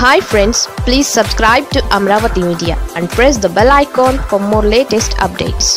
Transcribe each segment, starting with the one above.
hi friends please subscribe to Amaravati media and press the bell icon for more latest updates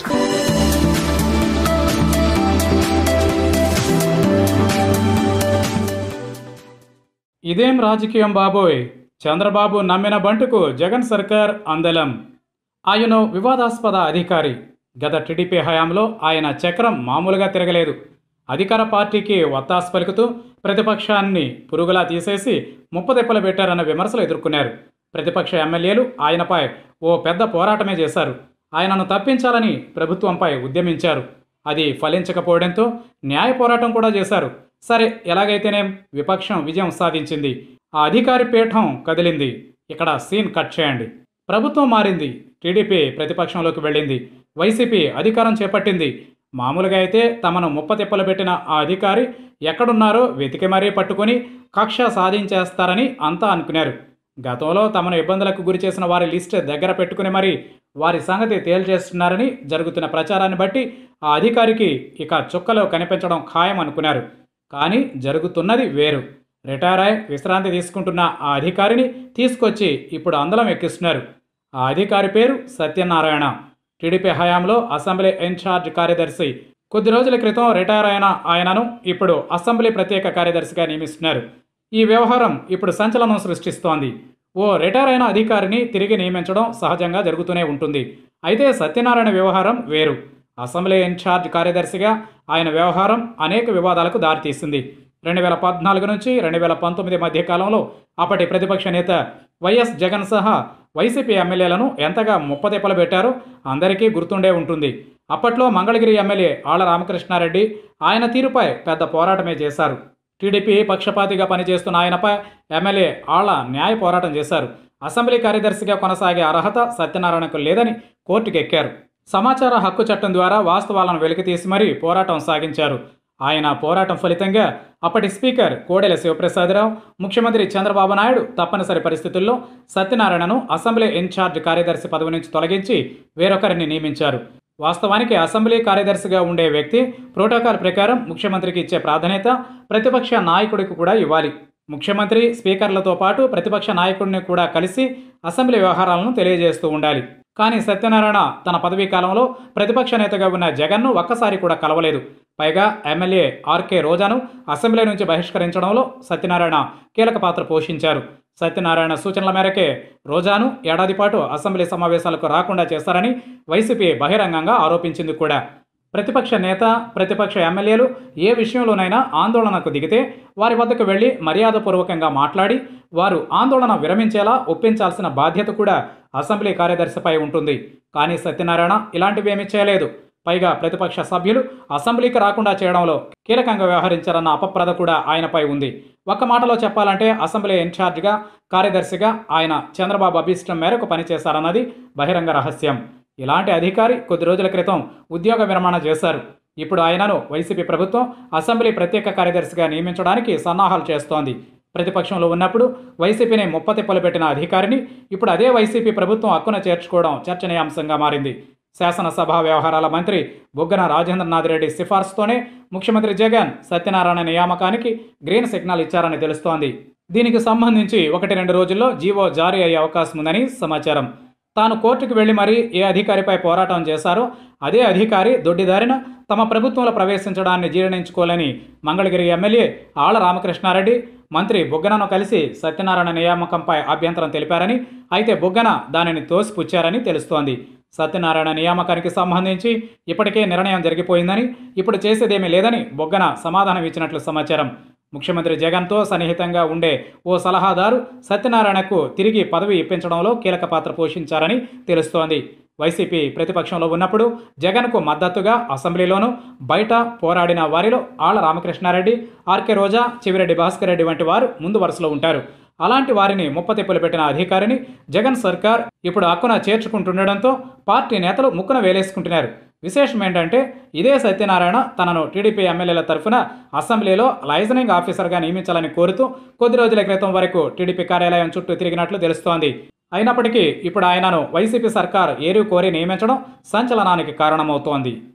ఇదేం రాజకీయం బాబోయ్ చంద్రబాబు నమ్మిన బంటుకు జగన్ సర్కార్ అందలం ఆయన వివాదాస్పద అధికారి గత టీడీపీ హయాంలో ఆయన చక్రం మామూలుగా తిరగలేదు అధికార పార్టీకి ఒత్తాసు పలుకుతూ ప్రతిపక్షాన్ని పురుగులా తీసేసి ముప్పదెప్పలు పెట్టారన్న విమర్శలు ఎదుర్కొన్నారు ప్రతిపక్ష ఎమ్మెల్యేలు ఆయనపై ఓ పెద్ద పోరాటమే చేశారు ఆయనను తప్పించాలని ప్రభుత్వంపై ఉద్యమించారు అది ఫలించకపోవడంతో న్యాయ పోరాటం కూడా చేశారు సరే ఎలాగైతేనేం విపక్షం విజయం సాధించింది ఆ అధికారి పీఠం కదిలింది ఇక్కడ సీన్ కట్ చేయండి ప్రభుత్వం మారింది టీడీపీ ప్రతిపక్షంలోకి వెళ్ళింది వైసీపీ అధికారం చేపట్టింది మామూలుగా అయితే తమను ముప్పతిప్పలు పెట్టిన ఆ అధికారి ఎక్కడున్నారో వెతికి మరీ పట్టుకొని కక్ష సాధించేస్తారని అంతా అనుకున్నారు గతంలో తమను ఇబ్బందులకు గురి చేసిన వారి లిస్ట్ దగ్గర పెట్టుకుని మరీ వారి సంగతి తేల్చేస్తున్నారని జరుగుతున్న ప్రచారాన్ని బట్టి ఆ అధికారికి ఇక చుక్కలో కనిపించడం ఖాయం అనుకున్నారు కానీ జరుగుతున్నది వేరు రిటైర్ అయి విశ్రాంతి తీసుకుంటున్న ఆ అధికారిని తీసుకొచ్చి ఇప్పుడు అందలం ఎక్కిస్తున్నారు ఆ అధికారి పేరు సత్యనారాయణ టీడీపీ హయాంలో అసెంబ్లీ ఇన్ఛార్జ్ కార్యదర్శి కొద్ది రోజుల క్రితం రిటైర్ అయిన ఆయనను ఇప్పుడు అసెంబ్లీ ప్రత్యేక కార్యదర్శిగా నియమిస్తున్నారు ఈ వ్యవహారం ఇప్పుడు సంచలనం సృష్టిస్తోంది ఓ రిటైర్ అయిన అధికారిని తిరిగి నియమించడం సహజంగా జరుగుతూనే ఉంటుంది అయితే సత్యనారాయణ వ్యవహారం వేరు అసెంబ్లీ ఇన్ఛార్జ్ కార్యదర్శిగా ఆయన వ్యవహారం అనేక వివాదాలకు దారితీసింది రెండు వేల పద్నాలుగు నుంచి రెండు వేల పంతొమ్మిది మధ్య కాలంలో అప్పటి ప్రతిపక్ష నేత వైఎస్ జగన్ సహా వైసీపీ ఎమ్మెల్యేలను ఎంతగా ముప్పదెప్పలు పెట్టారో అందరికీ గుర్తుండే ఉంటుంది అప్పట్లో మంగళగిరి ఎమ్మెల్యే ఆళ్ల రామకృష్ణారెడ్డి ఆయన తీరుపై పెద్ద పోరాటమే చేశారు టీడీపీ పక్షపాతిగా పనిచేస్తున్న ఆయనపై ఎమ్మెల్యే ఆళ్ల న్యాయ పోరాటం చేశారు అసెంబ్లీ కార్యదర్శిగా కొనసాగే అర్హత సత్యనారాయణకు లేదని కోర్టుకు ఎక్కారు సమాచార హక్కు చట్టం ద్వారా వాస్తవాలను వెలికితీసి మరీ పోరాటం సాగించారు ఆయన పోరాటం ఫలితంగా అప్పటి స్పీకర్ కోడెల శివప్రసాదరావు ముఖ్యమంత్రి చంద్రబాబు నాయుడు తప్పనిసరి పరిస్థితుల్లో సత్యనారాయణను అసెంబ్లీ ఇన్ఛార్జ్ కార్యదర్శి పదవి నుంచి తొలగించి వేరొకరిని నియమించారు వాస్తవానికి అసెంబ్లీ కార్యదర్శిగా ఉండే వ్యక్తి ప్రోటోకాల్ ప్రకారం ముఖ్యమంత్రికి ఇచ్చే ప్రాధాన్యత ప్రతిపక్ష నాయకుడికి కూడా ఇవ్వాలి ముఖ్యమంత్రి స్పీకర్లతో పాటు ప్రతిపక్ష నాయకుడిని కూడా కలిసి అసెంబ్లీ వ్యవహారాలను తెలియజేస్తూ ఉండాలి కానీ సత్యనారాయణ తన పదవీ కాలంలో ప్రతిపక్ష నేతగా ఉన్న జగన్ను ఒక్కసారి కూడా కలవలేదు పైగా ఎమ్మెల్యే ఆర్కే రోజాను అసెంబ్లీ నుంచి బహిష్కరించడంలో సత్యనారాయణ కీలక పాత్ర పోషించారు సత్యనారాయణ సూచనల మేరకే రోజాను ఏడాది పాటు అసెంబ్లీ సమావేశాలకు రాకుండా చేస్తారని వైసీపీ బహిరంగంగా ఆరోపించింది కూడా ప్రతిపక్ష నేత ప్రతిపక్ష ఎమ్మెల్యేలు ఏ విషయంలోనైనా ఆందోళనకు దిగితే వారి వద్దకు వెళ్లి మర్యాదపూర్వకంగా మాట్లాడి వారు ఆందోళన విరమించేలా ఒప్పించాల్సిన బాధ్యత కూడా అసెంబ్లీ కార్యదర్శిపై ఉంటుంది కానీ సత్యనారాయణ ఇలాంటివేమీ చేయలేదు పైగా ప్రతిపక్ష సభ్యులు అసెంబ్లీకి రాకుండా చేయడంలో కీలకంగా వ్యవహరించారన్న అపప్రద కూడా ఆయనపై ఉంది ఒక్క మాటలో చెప్పాలంటే అసెంబ్లీ ఇన్ఛార్జిగా కార్యదర్శిగా ఆయన చంద్రబాబు అభీష్టం మేరకు పనిచేశారన్నది బహిరంగ రహస్యం ఇలాంటి అధికారి కొద్ది రోజుల క్రితం ఉద్యోగ విరమణ చేశారు ఇప్పుడు ఆయనను వైసీపీ ప్రభుత్వం అసెంబ్లీ ప్రత్యేక కార్యదర్శిగా నియమించడానికి సన్నాహాలు చేస్తోంది ప్రతిపక్షంలో ఉన్నప్పుడు వైసీపీని ముప్పతిప్పలు పెట్టిన అధికారిని ఇప్పుడు అదే వైసీపీ ప్రభుత్వం హక్కున చేర్చుకోవడం చర్చనీయాంశంగా మారింది శాసనసభ వ్యవహారాల మంత్రి బుగ్గన రాజేంద్రనాథ్ రెడ్డి సిఫార్సుతోనే ముఖ్యమంత్రి జగన్ సత్యనారాయణ నియామకానికి గ్రీన్ సిగ్నల్ ఇచ్చారని తెలుస్తోంది దీనికి సంబంధించి ఒకటి రెండు రోజుల్లో జీవో జారీ అయ్యే అవకాశం ఉందని సమాచారం తాను కోర్టుకు వెళ్లి మరీ ఏ అధికారిపై పోరాటం చేశారో అదే అధికారి దొడ్డిదారిన తమ ప్రభుత్వంలో ప్రవేశించడాన్ని జీర్ణించుకోలేని మంగళగిరి ఎమ్మెల్యే ఆళ్ల రామకృష్ణారెడ్డి మంత్రి బుగ్గనను కలిసి సత్యనారాయణ నియామకంపై అభ్యంతరం తెలిపారని అయితే బుగ్గన దానిని తోసిపుచ్చారని తెలుస్తోంది సత్యనారాయణ నియామకానికి సంబంధించి ఇప్పటికే నిర్ణయం జరిగిపోయిందని ఇప్పుడు చేసేదేమీ లేదని బొగ్గన సమాధానం ఇచ్చినట్లు సమాచారం ముఖ్యమంత్రి జగన్తో సన్నిహితంగా ఉండే ఓ సలహాదారు సత్యనారాయణకు తిరిగి పదవి ఇప్పించడంలో కీలక పాత్ర పోషించారని తెలుస్తోంది వైసీపీ ప్రతిపక్షంలో ఉన్నప్పుడు జగన్కు మద్దతుగా అసెంబ్లీలోనూ బయట పోరాడిన వారిలో ఆళ్ల రామకృష్ణారెడ్డి ఆర్కే రోజా చివిరెడ్డి భాస్కర్ రెడ్డి వంటి వారు ముందు వరుసలో ఉంటారు అలాంటి వారిని ముప్పతిప్పులు పెట్టిన అధికారిని జగన్ సర్కార్ ఇప్పుడు హక్కున చేర్చుకుంటుండడంతో పార్టీ నేతలు ముక్కున వేలేసుకుంటున్నారు విశేషం ఏంటంటే ఇదే సత్యనారాయణ తనను టీడీపీ ఎమ్మెల్యేల తరఫున అసెంబ్లీలో లైజనింగ్ ఆఫీసర్గా నియమించాలని కోరుతూ కొద్ది రోజుల క్రితం వరకు టీడీపీ కార్యాలయం చుట్టూ తిరిగినట్లు తెలుస్తోంది అయినప్పటికీ ఇప్పుడు ఆయనను వైసీపీ సర్కార్ ఏరు కోరి నియమించడం సంచలనానికి కారణమవుతోంది